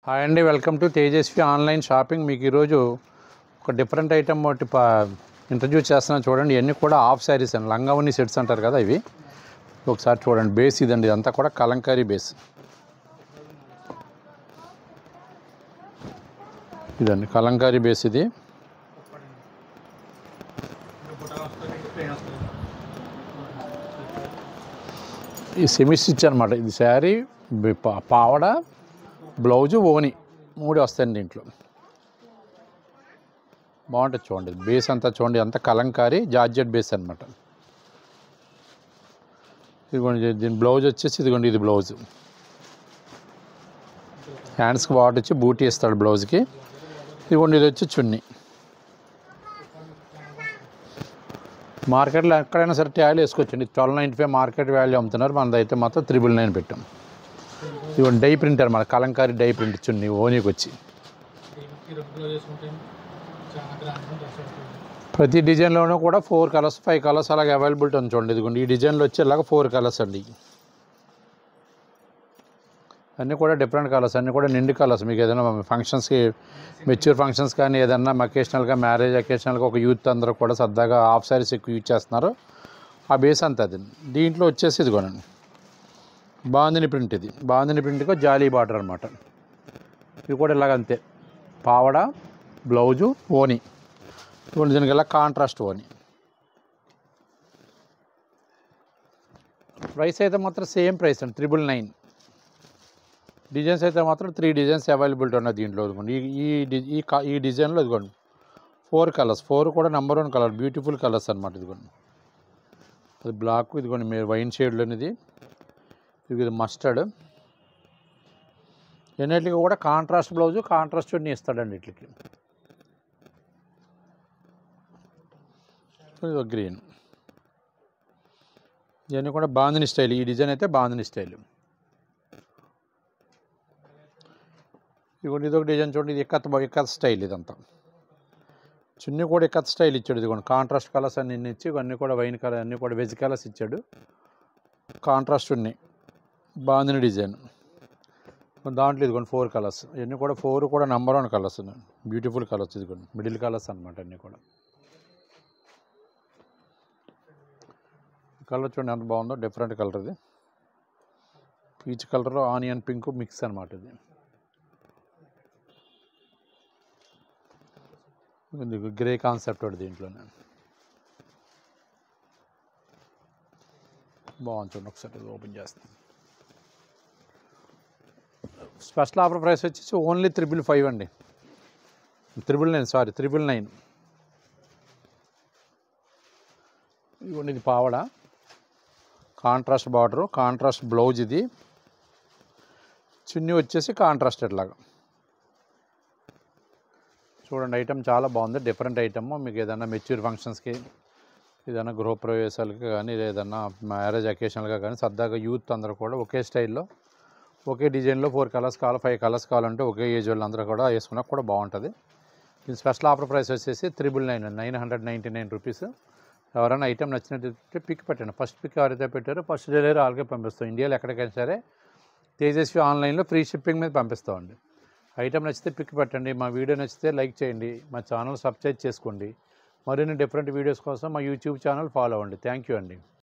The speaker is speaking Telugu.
హాయ్ అండి welcome to Tejaswi online shopping మీకు ఈరోజు ఒక డిఫరెంట్ ఐటమ్ ఒకటి పా ఇంట్రడ్యూస్ చేస్తున్నాను చూడండి ఇవన్నీ కూడా హాఫ్ శారీస్ అండి లంగావని సెట్స్ అంటారు కదా ఇవి ఒకసారి చూడండి బేస్ ఇదండి ఇదంతా కూడా కలంకారీ బేస్ ఇదండి కలంకారీ బేస్ ఇది ఈ సెమీ స్టిచ్ అనమాట ఇది శారీ బి- పా- పావడ బ్లౌజు ఓని మూడు వస్తాయండి దీంట్లో బాగుంటుంది చూడండి బేస్ అంతా చూడండి అంతా కలంకారీ జార్జెట్ బేస్ అనమాట ఇదిగోండి దీని బ్లౌజ్ వచ్చేసి ఇదిగోండి ఇది బ్లౌజ్ హ్యాండ్స్కి వాట్ వచ్చి బూటీ ఇస్తాడు బ్లౌజ్కి ఇదిగోండి ఇది వచ్చి చున్నీ మార్కెట్లో ఎక్కడైనా సరే ట్యాలీ వేసుకోవచ్చండి twelve ninety five market value అమ్ముతున్నారు మనదైతే మాత్రం త్రిబుల్ నైన్ పెట్టాం ఇవన్నీ డై ప్రింటర్ మన కలంకారీ డై ప్రింట్ చున్నీ ఓనీకి వచ్చి ప్రతి డిజైన్లోనూ కూడా ఫోర్ కలర్స్ ఫైవ్ కలర్స్ అలాగే అవైలబిలిటీ ఉంది చూడండి ఇదిగోండి ఈ డిజైన్లో వచ్చేలాగా ఫోర్ కలర్స్ అండి అన్నీ కూడా డిఫరెంట్ కలర్స్ అన్నీ కూడా నిండు కలర్స్ మీకు ఏదైనా ఫంక్షన్స్కి మెచ్యూర్ ఫంక్షన్స్ కానీ ఏదన్నా అకేషనల్గా మ్యారేజ్ అకేషనల్గా ఒక యూత్ అందరూ కూడా సరదాగా హాఫ్ శారీస్ ఎక్కువ యూజ్ చేస్తున్నారు ఆ బేస్ అంతా అది దీంట్లో వచ్చేసి ఇదిగోనండి బాందిని ప్రింట్ ఇది బాందిని ప్రింట్కి జాలీ బార్డర్ అనమాట ఇది కూడా ఇలాగ అంతే పావడ బ్లౌజు ఓని ఇదిగోండి దీనికి ఇలా కాంట్రాస్ట్ ఓని ప్రైస్ అయితే మాత్రం సేమ్ ప్రైస్ అండి త్రిబుల్ నైన్ డిజైన్స్ అయితే మాత్రం త్రీ డిజైన్స్ అవైలబిలిటీ ఉన్నాయి దీంట్లో ఇదిగోండి ఈ ఈ డి- ఈ కా- ఈ డిజైన్లో ఇదిగోండి ఫోర్ కలర్స్ ఫోర్ కూడా number one colour beautiful colours అనమాట ఇదిగోండి అది బ్లాక్ ఇదిగోండి మీరు వైన్ షేడ్లోనిది ఇది ఇది మస్టర్డ్ ఎన్నిటికి కూడా కాంట్రాస్ట్ బ్లౌజు కాంట్రాస్ట్ చున్నీ ఇస్తాడండి వీటికి ఇది గ్రీన్ ఇవన్నీ కూడా బాందిని స్టైల్ ఈ డిజైన్ అయితే బాందిని స్టైల్ ఇదిగోండి ఇది ఒక డిజైన్ చూడండి ఇది ఇక్కత్ బా- ఇక్కత్ స్టైల్ ఇదంతా చున్నీ కూడా ఇక్కత్ స్టైల్ ఇచ్చాడు ఇదిగోండి కాంట్రాస్ట్ కలర్స్ అన్ని ఇన్ని ఇచ్చి ఇవన్నీ కూడా వైన్ కలర్ అన్నీ కూడా వెజ్ కలర్స్ ఇచ్చాడు కాంట్రాస్ట్ ఉన్నాయి బాందిని డిజైన్ దాంట్లో ఇదిగోండి ఫోర్ కలర్స్ ఇవన్నీ కూడా ఫోర్ కూడా నెంబర్ వన్ కలర్స్ ఉన్నాయి బ్యూటిఫుల్ కలర్స్ ఇదిగోండి మిడిల్ కలర్స్ అనమాట అన్నీ కూడా కలర్ చూడండి ఎంత బాగుందో డిఫరెంట్ కలర్ ఇది peach colour onion pink mix అనమాట ఇది ఇది గ్రే కాన్సెప్ట్ ఒకటి దీంట్లోనే బాగుంది చూడండి ఒకసారి ఇది ఓపెన్ చేస్తాం స్పెషల్ ఆఫర్ ప్రైస్ వచ్చేసి ఓన్లీ త్రిబుల్ ఫైవ్ అండి triple nine sorry triple nine ఇదిగోండి ఇది పావడ కాంట్రాస్ట్ బార్డరు కాంట్రాస్ట్ బ్లౌజ్ ఇది చున్నీ వచ్చేసి కాంట్రాస్ట్ ఇట్లాగా చూడండి ఐటమ్ చాలా బాగుంది డిఫరెంట్ ఐటమ్ మీకు ఏదైనా మెచ్యూర్ ఫంక్షన్స్కి ఏదైనా గృహప్రవేశాలకి కానీ ఏదైనా మ్యారేజ్ అకేషనల్గా కానీ సరదాగా యూత్ అందరూ కూడా ఒకే స్టైల్లో ఒకే డిజైన్లో ఫోర్ కలర్స్ కావాలి ఫైవ్ కలర్స్ కావాలంటే ఒకే ఏజ్ వాళ్ళందరూ కూడా వేసుకున్నా కూడా బాగుంటుంది దీని స్పెషల్ ఆఫర్ ప్రైస్ వచ్చేసి triple nine nine hundred ninety nine rupees ఎవరైనా ఐటమ్ నచ్చినట్టు పిక్ పెట్టండి ఫస్ట్ పిక్ ఎవరైతే పెట్టారో ఫస్ట్ డెలివరీ వాళ్ళకే పంపిస్తాం ఇండియాలో ఎక్కడికైనా సరే తేజస్వి ఆన్లైన్లో ఫ్రీ షిప్పింగ్ మీద పంపిస్తామండి ఐటమ్ నచ్చితే పిక్ పెట్టండి మా వీడియో నచ్చితే లైక్ చేయండి మా ఛానల్ సబ్స్క్రైబ్ చేసుకోండి మరిన్ని డిఫరెంట్ వీడియోస్ కోసం మా యూట్యూబ్ ఛానల్ ఫాలో అవ్వండి థ్యాంక్ యూ అండి